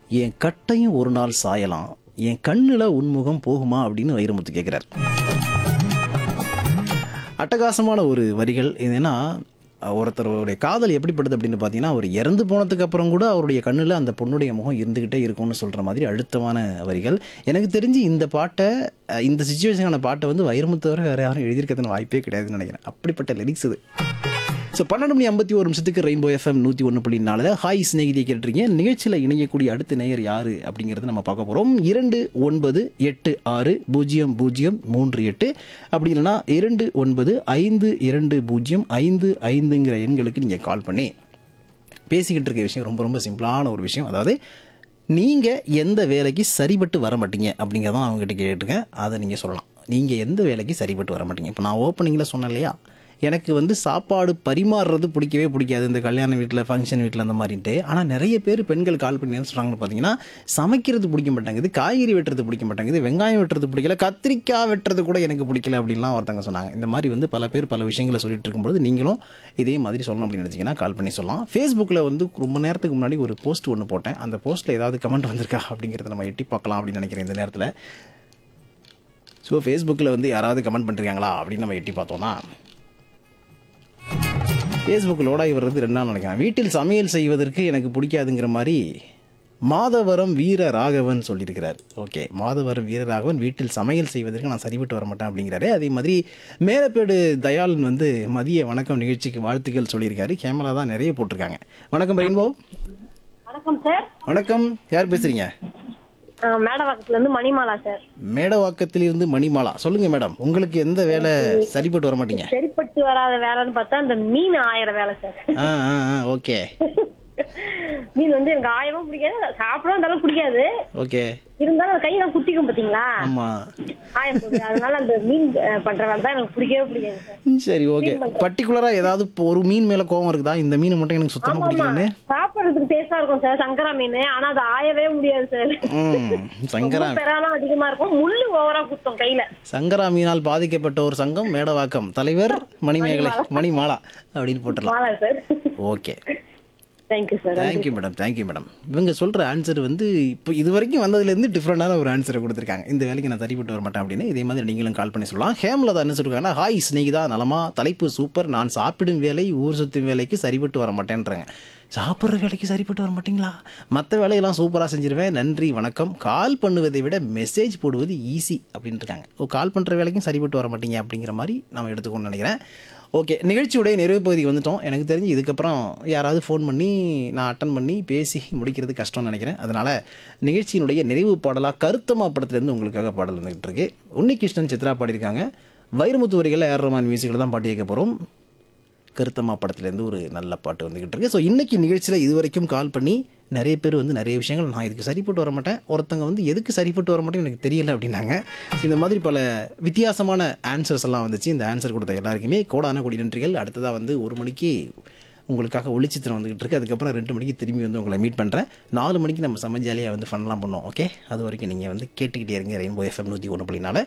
என் கட்டையும் ஒரு நாள் சாயலாம் என் கண்ணுல உன்முகம் போகுமா அப்படின்னு வைரமுத்து கேட்கிறார் அட்டகாசமான ஒரு வரிகள் ஏன்னா ஒருத்தருடைய காதல் எப்படிப்படுது அப்படின்னு பார்த்தீங்கன்னா அவர் இறந்து போனதுக்கு அப்புறம் கூட அவருடைய கண்ணில் அந்த பொண்ணுடைய முகம் இருந்துக்கிட்டே இருக்கும்னு சொல்கிற மாதிரி அழுத்தமான வரிகள் எனக்கு தெரிஞ்சு இந்த பாட்டை அஹ், இந்த சுச்சுவேஷனான பாட்டை வந்து வைரமுத்து தவிர வேறு யாரும் எழுதியிருக்கிறதுன வாய்ப்பே கிடையாதுன்னு நினைக்கிறேன் அப்படிப்பட்ட லிரிக்ஸ் இது ஸோ பன்னெண்டு மணி ஐம்பத்தி ஒரு நிமிஷத்துக்கு ரெயின்போ எஃப்எம் நூற்றி ஒன்று புள்ளி நாலில் ஹாய் ஸ்நேகிதியை கேட்டுருக்கீங்க நிகழ்ச்சியில் இணையக்கூடிய அடுத்த நேயர் யார் அப்படிங்கிறத நம்ம பார்க்க போகிறோம் இரண்டு ஒன்பது எட்டு ஆறு பூஜ்ஜியம் பூஜ்ஜியம் மூன்று எட்டு அப்படி இல்லைன்னா இரண்டு ஒன்பது ஐந்து இரண்டு பூஜ்ஜியம் ஐந்து ஐந்துங்கிற எண்களுக்கு நீங்கள் கால் பண்ணி பேசிக்கிட்டு இருக்க விஷயம் ரொம்ப ரொம்ப சிம்பிளான ஒரு விஷயம் அதாவது நீங்கள் எந்த வேலைக்கு சரிபட்டு வர மாட்டீங்க அப்படிங்கிறதான் அவங்ககிட்ட கேட்டுருக்கேன் அதை நீங்கள் சொல்லலாம் நீங்கள் எந்த வேலைக்கு சரிபட்டு வர மாட்டீங்க இப்போ நான் ஓப்பனிங்கில் சொன்னேன் இல்லையா எனக்கு வந்து சாப்பாடு பரிமாறுறது பிடிக்கவே பிடிக்காது இந்த கல்யாண வீட்டில் ஃபங்க்ஷன் வீட்டில் அந்த மாதிரின்ட்டு ஆனால் நிறைய பேர் பெண்கள் கால் பண்ணி என்ன சொல்கிறாங்கன்னு பார்த்தீங்கன்னா சமைக்கிறது பிடிக்க மாட்டேங்குது காய்கறி வெட்டுறது பிடிக்க மாட்டேங்குது வெங்காயம் வெட்டுறது பிடிக்கல கத்திரிக்காய் வெட்டுறது கூட எனக்கு பிடிக்கல அப்படின்லாம் ஒருத்தங்க சொன்னாங்க இந்த மாதிரி வந்து பல பேர் பல விஷயங்களை சொல்லிட்டு இருக்கும்போது நீங்களும் இதே மாதிரி சொல்லணும் அப்படின்னு நினச்சிங்கன்னா கால் பண்ணி சொல்லலாம் ஃபேஸ்புக்கில் வந்து ரொம்ப நேரத்துக்கு முன்னாடி ஒரு போஸ்ட் ஒன்று போட்டேன் அந்த போஸ்ட்டில் ஏதாவது கமெண்ட் வந்திருக்கா அப்படிங்கிறத நம்ம எட்டி பார்க்கலாம் அப்படின்னு நினைக்கிறேன் இந்த நேரத்தில் ஸோ ஃபேஸ்புக்கில் வந்து யாராவது கமெண்ட் பண்ணிருக்காங்களா அப்படின்னு நம்ம எட்டி பார்த்தோம்னா ஃபேஸ்புக் லோடாகி வர்றது ரெண்டு நாள் நினைக்கிறேன் வீட்டில் சமையல் செய்வதற்கு எனக்கு பிடிக்காதுங்கிற மாதிரி மாதவரம் வீர ராகவன் சொல்லியிருக்கிறார் ஓகே மாதவரம் வீர ராகவன் வீட்டில் சமையல் செய்வதற்கு நான் சரிபட்டு வர மாட்டேன் அப்படிங்கிறாரு அதே மாதிரி மேலப்பேடு தயாளன் வந்து மதிய வணக்கம் நிகழ்ச்சிக்கு வாழ்த்துக்கள் சொல்லியிருக்காரு கேமரா தான் நிறைய போட்டிருக்காங்க வணக்கம் ரெயின்போ வணக்கம் சார் வணக்கம் யார் பேசுறீங்க ஆஹ் மேடவாக்கத்துல இருந்து மணிமாலா சார் மேடவாக்கத்திலிருந்து மணிமாலா சொல்லுங்க மேடம் உங்களுக்கு எந்த வேலை சரிப்பட்டு வர மாட்டீங்க சரிப்பட்டு வராத வேலைன்னு பார்த்தா இந்த மீன் ஆயிர வேலை சார் ஆ ஆ ஆ ஓகே மீன் வந்து எனக்கு ஆயிரமும் பிடிக்காது சாப்பிடவும் அந்த அளவுக்கு பிடிக்காது ஓகே இருந்தாலும் அது கையில குத்திக்கும் பாத்தீங்களா ஆமாம் ஆயம் போகுது அதனால அந்த மீன் அஹ், பண்ற வேலை தான் எனக்கு பிடிக்கவே பிடிக்காது சார் சரி ஓகே பர்டிகுலரா ஏதாவது இப்போ ஒரு மீன் மேல கோவம் இருக்குதா இந்த மீன் மட்டும் எனக்கு சுத்தமா ஆமா பிடிக்கலன்னு சாப்பிடுறதுக்கு டேஸ்டா இருக்கும் சார் சங்கரா மீன் ஆனா அது ஆயவே முடியாது சார் ம் சங்கரா பெறாலும் அதிகமா இருக்கும் முள்ளு ஓவரா குத்தும் கையில சங்கரா மீனால் பாதிக்கப்பட்ட ஒரு சங்கம் மேடவாக்கம் தலைவர் மணிமேகலை மணிமாலா அப்படின்னு போட்டுடலாம் Mala sir okay thank you sir thank you madam thank you madam இவங்க சொல்கிற ஆன்சர் வந்து இப்போ இது வரைக்கும் வந்ததுலேருந்து டிஃப்ரெண்டான ஒரு ஆன்சரை கொடுத்துருக்காங்க இந்த வேலைக்கு நான் சரிப்பட்டு வர மாட்டேன் அப்படின்னு இதே மாதிரி நீங்களும் கால் பண்ணி சொல்லலாம் ஹேம்லதா என்ன சொல்லிருக்காங்கன்னா ஹாய் ஸ்நேகிதா நலமா தலைப்பு சூப்பர் நான் சாப்பிடும் வேலை ஊர் சுற்றும் வேலைக்கு சரிப்பட்டு வர மாட்டேன்றாங்க சாப்பிட்ற வேலைக்கு சரிப்பட்டு வர மாட்டீங்களா மற்ற வேலையெல்லாம் சூப்பராக செஞ்சிருவேன் நன்றி வணக்கம் கால் பண்ணுவதை விட மெசேஜ் போடுவது ஈஸி அப்படின்னு இருக்காங்க ஓ கால் பண்ணுற வேலைக்கும் சரிப்பட்டு வர மாட்டீங்க அப்படிங்கிற மாதிரி நம்ம எடுத்துக்கணும்னு நினைக்கிறேன் ஓகே நிகழ்ச்சியுடைய நிறைவு பகுதிக்கு வந்துட்டோம் எனக்கு தெரிஞ்சு இதுக்கப்புறம் யாராவது ஃபோன் பண்ணி நான் அட்டன் பண்ணி பேசி முடிக்கிறது கஷ்டம்னு நினைக்கிறேன் அதனால் நிகழ்ச்சியினுடைய நிறைவு பாடலாக கருத்தமா படத்துலேருந்து உங்களுக்காக பாடல் வந்துகிட்டு இருக்கு உன்னிகிருஷ்ணன் சித்ரா பாடியிருக்காங்க வைரமுத்து வரிகளில் ஏர் ரமான் மியூசிக்கில் தான் பாட்டு கேட்க போகிறோம் கருத்தம்மா படத்துலேருந்து ஒரு நல்ல பாட்டு வந்துக்கிட்டு இருக்கு ஸோ இன்னைக்கு நிகழ்ச்சியில் இது வரைக்கும் கால் பண்ணி நிறைய பேர் வந்து நிறைய விஷயங்கள் நான் இதுக்கு சரிப்பட்டு வர மாட்டேன் ஒருத்தங்க வந்து எதுக்கு சரிப்பட்டு வர மாட்டேன்னு எனக்கு தெரியல அப்படின்னாங்க இந்த மாதிரி பல வித்தியாசமான ஆன்சர்ஸ் எல்லாம் வந்துச்சு இந்த ஆன்சர் கொடுத்த எல்லாருக்குமே கோடான கொடி நன்றிகள் அடுத்ததாக வந்து ஒரு மணிக்கு உங்களுக்காக ஒளிச்சித்திரம் வந்துகிட்டு இருக்கு அதுக்கப்புறம் ரெண்டு மணிக்கு திரும்பி வந்து உங்களை மீட் பண்ணுறேன் நாலு மணிக்கு நம்ம செம்ம ஜாலியாக வந்து ஃபன்லாம் பண்ணுவோம் ஓகே அது வரைக்கும் நீங்கள் வந்து கேட்டுக்கிட்டே இருங்க ரெயின்போ எஃப்எம் நூற்றி ஒன்று புள்ளினால